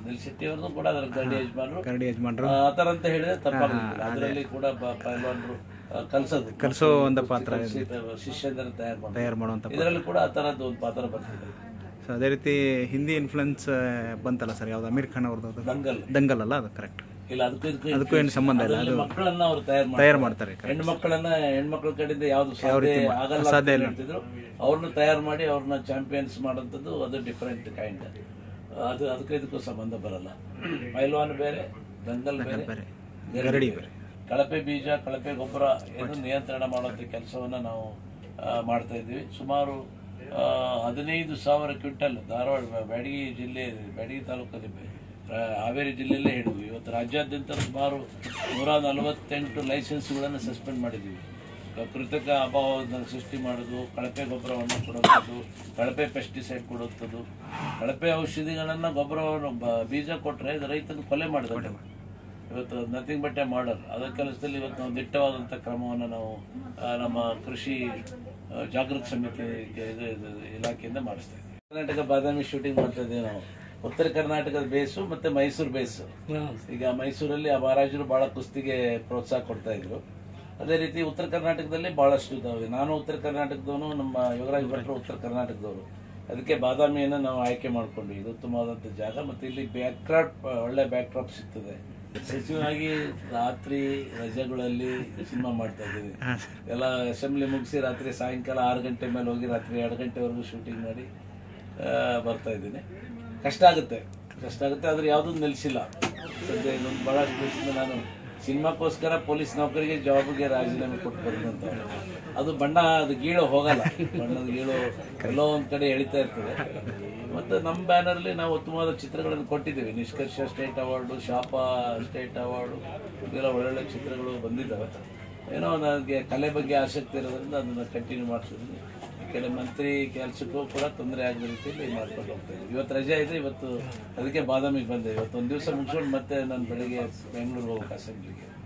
ಸುನಿಲ್ ಶೆಟ್ಟಿ ಅವ್ರದ್ದು ಕೂಡ ಅದರ ಗರಡಿ ಯಜಮಾನರು ಕರಡಿ ಯಜಮಾನ್ರು ಆ ಥರ ಅಂತ ಹೇಳಿದ್ರೆ ತಪ್ಪಾಗೋದಿಲ್ಲ ಅದರಲ್ಲಿ ಕೂಡ ಬ- ಪೈಲ್ವಾನರು ಆ, ಕಲ್ಸೋದು ಕಲಿಸೋ ಒಂದು ಪಾತ್ರ ಕಲ್ಸಿ ಶಿಷ್ಯಂದರ ತಯಾರು ಮಾಡ್ತಾರೆ ತಯಾರು ಮಾಡುವಂಥ ಇದರಲ್ಲಿ ಕೂಡ ಆ ಥರದ್ದು ಒಂದು ಪಾತ್ರ ಬರ್ತಿದೆ ಸೊ ಅದೇ ರೀತಿ ಹಿಂದಿ ಇನ್ಫ್ಲುಯೆನ್ಸ್ ಬಂತಲ್ಲ ಸರ್ ಯಾವ್ದು ಅಮೀರ್ ಖಾನ್ ಅವ್ರದ್ದು ಅದು? ದಂಗಲ್ ದಂಗಲ್ ಅಲ್ಲ ಅದು ಕರೆಕ್ಟ್ ಇಲ್ಲ ಅದಕ್ಕೂ ಇದಕ್ಕೂ ಅದಕ್ಕೂ ಏನು ಸಂಬಂಧ ಇಲ್ಲ ಅದರಲ್ಲಿ ಮಕ್ಕಳನ್ನ ಅವ್ರು ತಯಾರು ತಯಾರು ಮಾಡ್ತಾರೆ ಮಾಡ್ತಾರೆ ಹೆಣ್ಣು ಮಕ್ಕಳನ್ನ ಹೆಣ್ಮಕ್ಳ ಕಡೆಯಿಂದ ಯಾವ್ದು ಸಾಧ್ಯ ಆಗಲ್ಲ ಅಂತ ಹೇಳ್ತಿದ್ರು ಅವ್ರನ್ನ ತಯಾರು ಮಾಡಿ ಅವ್ರನ್ನ ಚಾಂಪಿಯನ್ಸ್ ಮಾಡೋಂಥದ್ದು ಅದು ಡಿಫರೆಂಟ್ ಕೈಂಡ್ ಅದು ಅದಕ್ಕೂ ಇದಕ್ಕೂ ಸಂಬಂಧ ಬರಲ್ಲ ಪೈಲ್ವಾನ್ ಬೇರೆ ದಂಗಲ್ ಬೇರೆ ಬೇರೆ ಗರಡಿ ಬೇರೆ ಕಳಪೆ ಬೀಜ ಕಳಪೆ ಗೊಬ್ಬರ ಏನು ನಿಯಂತ್ರಣ ಮಾಡುವಂಥ ಕೆಲಸವನ್ನ ನಾವು ಆ, ಮಾಡ್ತಾ ಇದ್ದೀವಿ ಸುಮಾರು ಆ, ಹದಿನೈದು ಸಾವಿರ ಕ್ವಿಂಟಲ್ ಧಾರವಾಡ ಬ್ಯಾಡಗಿ ಜಿಲ್ಲೆ ಬ್ಯಾಡಗಿ ತಾಲೂಕಲ್ಲಿ ಬೆ- ಆ, ಹಾವೇರಿ ಜಿಲ್ಲೆಯಲ್ಲೇ ಹಿಡಿದ್ವಿ ಇವತ್ತು ರಾಜ್ಯಾದ್ಯಂತ ಸುಮಾರು ನೂರ ನಲವತ್ತೆಂಟು ಲೈಸೆನ್ಸ್ಗಳನ್ನು ಸಸ್ಪೆಂಡ್ ಮಾಡಿದ್ದೀವಿ ಕೃತಕ ಅಭಾವವನ್ನು ಸೃಷ್ಟಿ ಮಾಡೋದು ಕಳಪೆ ಗೊಬ್ಬರವನ್ನು ಕೊಡುವಂಥದ್ದು ಕಳಪೆ ಪೆಸ್ಟಿಸೈಡ್ ಕೊಡುವಂಥದ್ದು ಕಳಪೆ ಔಷಧಿಗಳನ್ನು ಗೊಬ್ಬರವನ್ನು ಬ- ಬೀಜ ಕೊಟ್ಟರೆ ರೈತನ ಕೊಲೆ ಮಾಡಿದ ಇವತ್ತು ನಥಿಂಗ್ ಬಟ್ ಎ ಮಾಡರ್ ಅದರ ಕೆಲಸದಲ್ಲಿ ಇವತ್ತು ನಾವು ದಿಟ್ಟವಾದಂಥ ಕ್ರಮವನ್ನು ನಾವು ಆ, ನಮ್ಮ ಕೃಷಿ ಆ, ಜಾಗೃತಿ ಸಮಿತಿ ಇದು- ಇದು ಇಲಾಖೆಯಿಂದ ಮಾಡಿಸ್ತಾ ಇದ್ದೀವಿ ಕರ್ನಾಟಕ ಬಾದಾಮಿ ಶೂಟಿಂಗ್ ಮಾಡ್ತಾ ಇದ್ದೀವಿ ನಾವು ಉತ್ತರ ಕರ್ನಾಟಕದ ಬೇಸು ಮತ್ತೆ ಮೈಸೂರು ಬೇಸು ಈಗ ಮೈಸೂರಲ್ಲಿ ಆ ಮಹಾರಾಜರು ಬಹಳ ಕುಸ್ತಿಗೆ ಪ್ರೋತ್ಸಾಹ ಕೊಡ್ತಾ ಇದ್ರು ಅದೇ ರೀತಿ ಉತ್ತರ ಕರ್ನಾಟಕದಲ್ಲಿ ಬಹಳಷ್ಟು ಇದಾವೆ ನಾನು ಉತ್ತರ ಕರ್ನಾಟಕದವನು ನಮ್ಮ ಯೋಗರಾಜ್ ಭಟ್ರು ಉತ್ತರ ಕರ್ನಾಟಕದವರು ಅದಕ್ಕೆ ಬಾದಾಮಿಯನ್ನು ನಾವು ಆಯ್ಕೆ ಮಾಡಿಕೊಂಡ್ವಿ ಇದು ಉತ್ತಮವಾದಂಥ ಜಾಗ ಮತ್ತು ಇಲ್ಲಿ ಬ್ಯಾಕ್ಡ್ರಾಪ್ ಒಳ್ಳೆ ಬ್ಯಾಕ್ಡ್ರಾಪ್ ಸಿಗ್ತದೆ ಸಚಿವನಾಗಿ ರಾತ್ರಿ ರಜೆಗಳಲ್ಲಿ ಸಿನಿಮಾ ಮಾಡ್ತಾ ಇದ್ದೀವಿ ಎಲ್ಲ ಅಸೆಂಬ್ಲಿ ಮುಗಿಸಿ ರಾತ್ರಿ ಸಾಯಂಕಾಲ ಆರು ಗಂಟೆ ಮೇಲೆ ಹೋಗಿ ರಾತ್ರಿ ಎರಡು ಗಂಟೆವರೆಗೂ ಶೂಟಿಂಗ್ ಮಾಡಿ ಆ, ಬರ್ತಾ ಇದ್ದೀನಿ ಕಷ್ಟ ಆಗುತ್ತೆ ಕಷ್ಟ ಆಗುತ್ತೆ ಆದ್ರೆ ಯಾವುದೂ ನಿಲ್ಲಿಸಿಲ್ಲ ಸದ್ಯ ಇನ್ನೊಂದು ಬಹಳಷ್ಟು ದಿವಸದಿಂದ ನಾನು ಸಿನಿಮಾಕ್ಕೋಸ್ಕರ ಪೊಲೀಸ್ ನೌಕರಿಗೆ ಜಾಬ್ಗೆ ರಾಜೀನಾಮೆ ಕೊಟ್ಟು ಬಂದಂತ ಅದು ಬಣ್ಣ ಅದು ಗೀಳು ಹೋಗಲ್ಲ ಬಣ್ಣದ ಗೀಳು ಎಲ್ಲೋ ಒಂದ್ ಕಡೆ ಎಳಿತಾ ಇರ್ತದೆ ಮತ್ತು ನಮ್ಮ ಬ್ಯಾನರ್ಲಿ ನಾವು ಉತ್ತಮವಾದ ಚಿತ್ರಗಳನ್ನು ಕೊಟ್ಟಿದ್ದೀವಿ Nishkarsha state award Shaapa state award ಇದೆಲ್ಲ ಒಳ್ಳೊಳ್ಳೆ ಚಿತ್ರಗಳು ಬಂದಿದ್ದಾವೆ ಏನೋ ನನಗೆ ಕಲೆ ಬಗ್ಗೆ ಆಸಕ್ತಿ ಇರೋದ್ರಿಂದ ಅದನ್ನು ಕಂಟಿನ್ಯೂ ಮಾಡ್ತಿದ್ದೀನಿ ಕೆಲವು ಮಂತ್ರಿ ಕೆಲಸಕ್ಕೂ ಕೂಡ ತೊಂದರೆ ಆಗದ ರೀತಿಯಲ್ಲಿ ಮಾಡ್ಕೊಂಡು ಹೋಗ್ತಾ ಇದ್ದೀವಿ ಇವತ್ತು ರಜೆ ಇದೆ ಇವತ್ತು ಅದಕ್ಕೆ ಬಾದಾಮಿಗೆ ಬಂದೆ ಇವತ್ತು ಒಂದು ದಿವಸ ಮುಗಿಸ್ಕೊಂಡು ಮತ್ತೆ ನಾನು ಬೆಳಿಗ್ಗೆ ಬೆಂಗಳೂರಿಗೆ ಹೋಗ್ಬೇಕು ಅಸೆಂಬ್ಲಿಗೆ